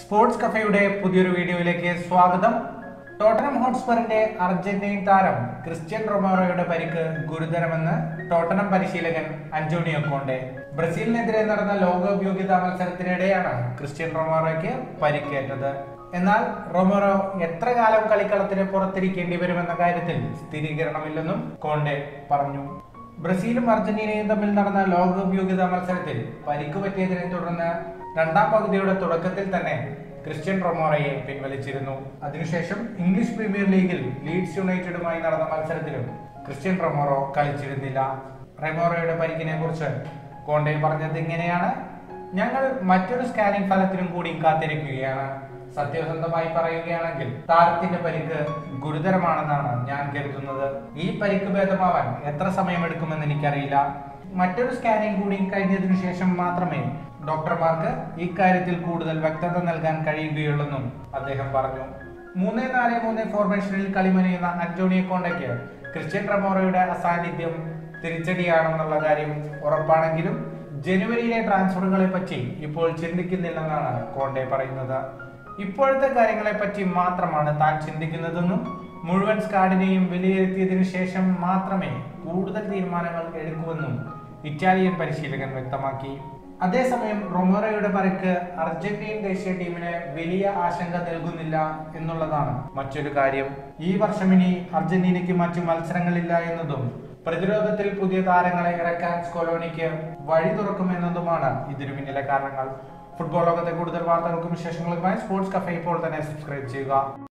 sports കഫയുടെ പുതിയൊരു വീഡിയോയിലേക്ക് സ്വാഗതം ടോട്ടനം ഹോട്ട്സ്പറിന്റെ അർജന്റീൻ താരം ക്രിസ്ത്യൻ റൊമാറോയുടെ പരിക്ക് ഗുരുതരമെന്ന് ടോട്ടനം പരിശീലകൻ അന്റോണിയോ കോണ്ടെ ബ്രസീലിനെതിരെ നടന്ന ലോകകപ്പ് യോഗ്യതാ മത്സരത്തിനിടെയാണ് ക്രിസ്ത്യൻ റൊമാറോയ്ക്ക് പരിക്കേറ്റത് എന്നാൽ റൊമാറോ എത്ര കാലം കളിക്കളത്തിന് പുറത്തിരിക്കേണ്ടി വരുമെന്ന കാര്യത്തിൽ സ്ഥിരീകരണമില്ലെന്നും കോണ്ടെ പറഞ്ഞു ബ്രസീലും അർജന്റീനയും തമ്മിൽ നടന്ന ലോകകപ്പ് യോഗ്യതാ മത്സരത്തിൽ പരിക്ക് പറ്റിയതിനെ തുടർന്ന് രണ്ടാം പകുതിയുടെ തുടക്കത്തിൽ തന്നെ ക്രിസ്ത്യൻ റൊമോറയെ പിൻവലിച്ചിരുന്നു അതിനുശേഷം ഇംഗ്ലീഷ് പ്രീമിയർ ലീഗിൽ ലീഡ്സ് യുണൈറ്റഡുമായി നടന്ന മത്സരത്തിലും ക്രിസ്ത്യൻ റൊമോറോ കളിച്ചിരുന്നില്ല റെമോറോയുടെ പരിക്കിനെ കുറിച്ച് കോണ്ടെ പറഞ്ഞത് ഇങ്ങനെയാണ് ഞങ്ങൾ മറ്റൊരു സ്കാനിംഗ് ഫലത്തിനും കൂടി കാത്തിരിക്കുകയാണ് സത്യസന്ധമായി പറയുകയാണെങ്കിൽ താരത്തിന്റെ പരിക്ക് ഗുരുതരമാണെന്നാണ് ഞാൻ കരുതുന്നത് ഈ പരിക്ക് ഭേദമാവാൻ എത്ര സമയമെടുക്കുമെന്ന് എനിക്കറിയില്ല മറ്റൊരു സ്കാനിംഗ് കൂടി കഴിഞ്ഞതിനു ശേഷം മാത്രമേ ഡോക്ടർമാർക്ക് ഇക്കാര്യത്തിൽ കൂടുതൽ വ്യക്തത നൽകാൻ കഴിയുകയുള്ളെന്നും അദ്ദേഹം പറഞ്ഞു മൂന്ന് നാല് മൂന്ന് ഫോർമേഷനിൽ കളിമനയുന്ന അന്റോണിയോ കോണ്ടയ്ക്ക് ക്രിസ്ത്യൻ റമോറയുടെ അസാന്നിധ്യം തിരിച്ചടിയാണെന്നുള്ള കാര്യം ഉറപ്പാണെങ്കിലും ജനുവരിയിലെ ട്രാൻസ്ഫറുകളെ പറ്റി ഇപ്പോൾ ചിന്തിക്കുന്നില്ലെന്നാണ് കോണ്ടെ പറയുന്നത് ഇപ്പോഴത്തെ കാര്യങ്ങളെ പറ്റി മാത്രമാണ് താൻ ചിന്തിക്കുന്നതെന്നും മുഴുവൻ സ്കാഡിനെയും വിലയിരുത്തിയതിനു ശേഷം മാത്രമേ കൂടുതൽ തീരുമാനങ്ങൾ എടുക്കുമെന്നും ഇറ്റാലിയൻ പരിശീലകൻ വ്യക്തമാക്കി അതേസമയം റൊമോറയുടെ പരിക്ക് അർജന്റീൻ ദേശീയ ടീമിന് വലിയ ആശങ്ക നൽകുന്നില്ല എന്നുള്ളതാണ് മറ്റൊരു കാര്യം ഈ വർഷം ഇനി അർജന്റീനയ്ക്ക് മറ്റു മത്സരങ്ങളില്ല എന്നതും പ്രതിരോധത്തിൽ പുതിയ താരങ്ങളെ ഇറക്കാൻ സ്കൊലോണിക്ക് വഴി തുറക്കുമെന്നതുമാണ് ഇതിനു പിന്നിലെ കാരണങ്ങൾ ഫുട്ബോൾ ലോകത്തെ കൂടുതൽ വാർത്തകൾക്കും വിശേഷങ്ങൾക്കുമായി സ്പോർട്സ് കഫേ ഇപ്പോൾ തന്നെ സബ്സ്ക്രൈബ് ചെയ്യുക